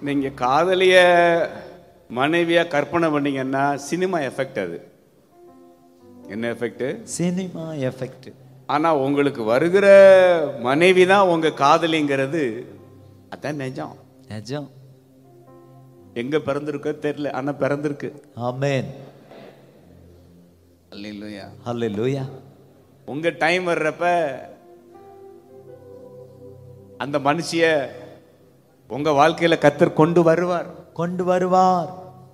நீங்க காதலிய மனைவியா கற்பனை பண்ணீங்கன்னா சினிமா எஃபெக்ட் அது என்ன எஃபெக்ட் சினிமா எஃபெக்ட் ஆனா உங்களுக்கு வருகிற மனைவி தான் உங்க காதலிங்கிறது அதான் நிஜம் நிஜம் எங்க பிறந்திருக்கோ தெரியல ஆனா பிறந்திருக்கு ஆமென் அல்லையா ஹalleluya உங்க டைம் வர்றப்ப அந்த மனுஷிய உங்க வாழ்க்கையில கத்தர் கொண்டு வருவார் கொண்டு வருவார்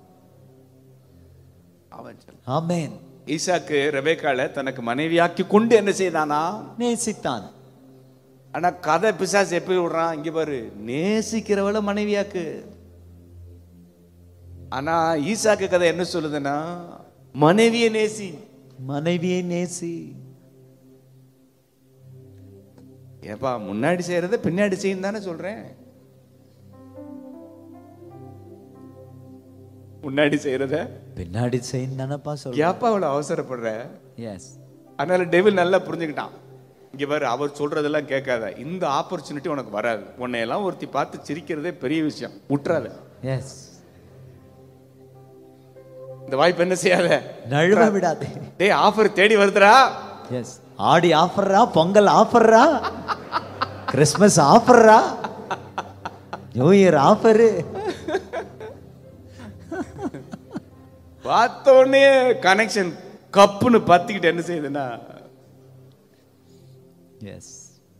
அவன் சொல்ல. ஆமென் ஈசாக்கு ரெபேக்கால தனக்கு மனைவியாக்கி கொண்டு என்ன செய்தானா நேசித்தான் ஆனா கதை பிசாசு எப்படி விடுறான் இங்க பாரு நேசிக்கிறவள மனைவியாக்கு ஆனா ஈசாக்கு கதை என்ன சொல்லுதுன்னா மனைவியை நேசி மனைவியை நேசி ஏப்பா முன்னாடி செய்யறத பின்னாடி செய்யும் தானே சொல்றேன் முன்னாடி செய்யறத பின்னாடி செய்யும் தானப்பா சொல்ற ஏப்பா அவ்வளவு அவசரப்படுற எஸ் அதனால டெவில் நல்லா புரிஞ்சுக்கிட்டான் இங்க பாரு அவர் சொல்றதெல்லாம் கேட்காத இந்த ஆப்பர்ச்சுனிட்டி உனக்கு வராது உன்னை எல்லாம் ஒருத்தி பார்த்து சிரிக்கிறதே பெரிய விஷயம் விட்டுறாத எஸ் இந்த வாய்ப்பு என்ன செய்யாத நழுவ விடாதே டேய் ஆஃபர் தேடி வருதுடா எஸ் ஆடி ஆஃபர்ரா பொங்கல் ஆஃபர்ரா கிறிஸ்மஸ் ஆஃபர்ரா நியூ இயர் ஆஃபரு பார்த்த உடனே கனெக்ஷன் கப்புன்னு பத்திக்கிட்டு என்ன செய்யுதுன்னா எஸ்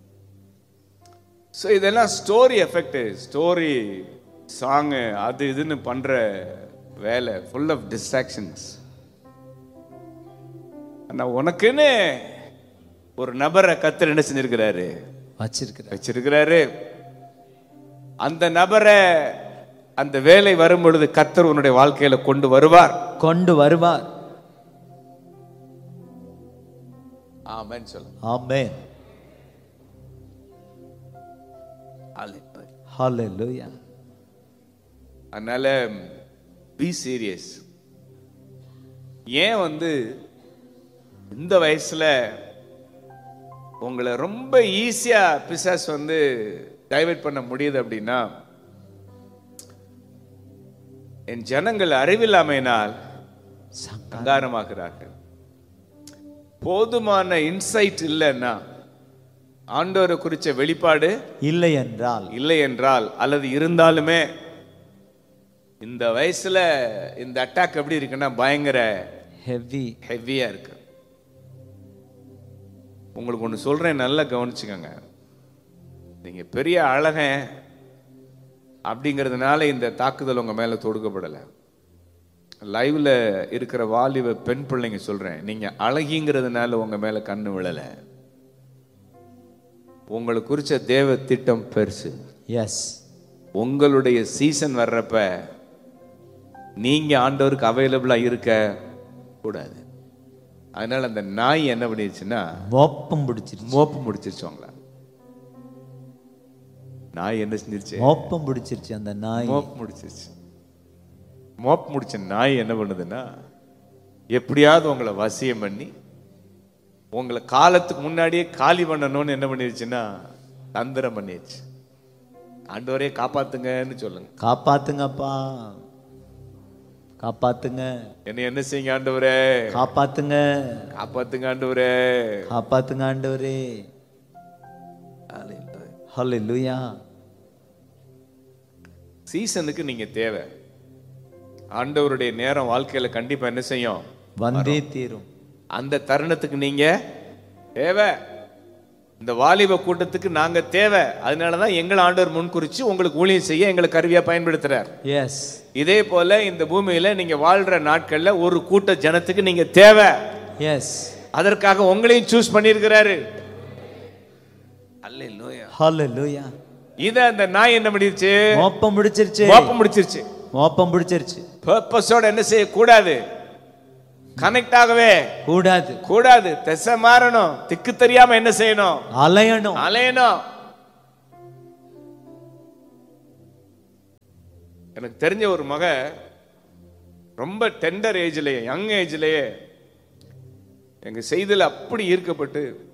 ஸோ இதெல்லாம் ஸ்டோரி எஃபெக்ட் ஸ்டோரி சாங்கு அது இதுன்னு பண்ற வேலை ஃபுல் ஆஃப் டிஸ்ட்ராக்ஷன்ஸ் ஆனால் உனக்குன்னு ஒரு நபரை கத்தர் என்ன செஞ்சிருக்கிறாரு வச்சிருக்கிற வச்சிருக்கிறாரு அந்த நபரை அந்த வேலை வரும் பொழுது கத்தர் உன்னுடைய வாழ்க்கையில கொண்டு வருவார் கொண்டு வருவார் ஆமென் சொல்லுங்க ஆமென் ஹalleluya அதனால பி சீரியஸ் ஏன் வந்து இந்த வயசுல உங்களை ரொம்ப ஈஸியா பிசாஸ் வந்து டைவர்ட் பண்ண முடியுது அப்படின்னா என் ஜனங்கள் அறிவில்லாமையினால் சங்காரமாகிறார்கள் போதுமான இன்சைட் இல்லைன்னா ஆண்டவரை குறிச்ச வெளிப்பாடு இல்லை என்றால் இல்லை என்றால் அல்லது இருந்தாலுமே இந்த வயசுல இந்த அட்டாக் எப்படி இருக்குன்னா பயங்கர ஹெவி ஹெவியா இருக்கு உங்களுக்கு ஒன்று சொல்றேன் நல்லா கவனிச்சுக்கோங்க நீங்க பெரிய அழகன் அப்படிங்கிறதுனால இந்த தாக்குதல் உங்க மேல தொடுக்கப்படலை லைவ்ல இருக்கிற வாலிப பெண் பிள்ளைங்க சொல்றேன் நீங்க அழகிங்கிறதுனால உங்க மேல கண்ணு விழல உங்களை குறிச்ச தேவ திட்டம் பெருசு எஸ் உங்களுடைய சீசன் வர்றப்ப நீங்க ஆண்டவருக்கு அவைலபிளா இருக்க கூடாது அதனால அந்த நாய் என்ன பண்ணிருச்சுன்னா மோப்பம் பிடிச்சிருச்சு மோப்பு முடிச்சிருச்சு அவங்கள நாய் என்ன செஞ்சிருச்சு மோப்பம் பிடிச்சிருச்சு அந்த நாய் மோப் முடிச்சிருச்சு மோப் முடிச்ச நாய் என்ன பண்ணுதுன்னா எப்படியாவது உங்களை வசியம் பண்ணி உங்களை காலத்துக்கு முன்னாடியே காலி பண்ணணும்னு என்ன பண்ணிருச்சுன்னா தந்திரம் பண்ணிருச்சு ஆண்டவரே காப்பாத்துங்கன்னு சொல்லுங்க காப்பாத்துங்கப்பா காப்பாத்துங்க என்ன என்ன செய்யுங்க ஆண்டவரே காப்பாத்துங்க காப்பாத்துங்க ஆண்டவரே காப்பாத்துங்க ஆண்டவரே ஹalleluya சீசனுக்கு நீங்க தேவை ஆண்டவருடைய நேரம் வாழ்க்கையில கண்டிப்பா என்ன செய்யும் வந்தே தீரும் அந்த தருணத்துக்கு நீங்க தேவை இந்த வாலிப கூட்டத்துக்கு நாங்க தேவை அதனாலதான் எங்களை ஆண்டவர் முன்குறிச்சு உங்களுக்கு ஊழியம் செய்ய எங்களை கருவியா பயன்படுத்துறார் எஸ் இதே போல இந்த பூமியில நீங்க வாழ்ற நாட்கள்ல ஒரு கூட்ட ஜனத்துக்கு நீங்க தேவை எஸ் அதற்காக உங்களையும் சூஸ் பண்ணியிருக்கிறாரு அல்லேலூயா ஹalleluya இத அந்த நாய் என்ன பண்ணிருச்சு மோப்பம் பிடிச்சிருச்சு மோப்பம் முடிச்சிருச்சு மோப்பம் பிடிச்சிருச்சு பர்பஸோட என்ன செய்யக்கூடாது கனெக்ட் ஆகவே கூடாது கூடாது திசை மாறணும் திக்கு தெரியாம என்ன செய்யணும் அலையணும் அலையணும் எனக்கு தெரிஞ்ச ஒரு மக ரொம்ப டெண்டர் ஏஜ்லயே யங் ஏஜ்லயே எங்க செய்தியில் அப்படி ஈர்க்கப்பட்டு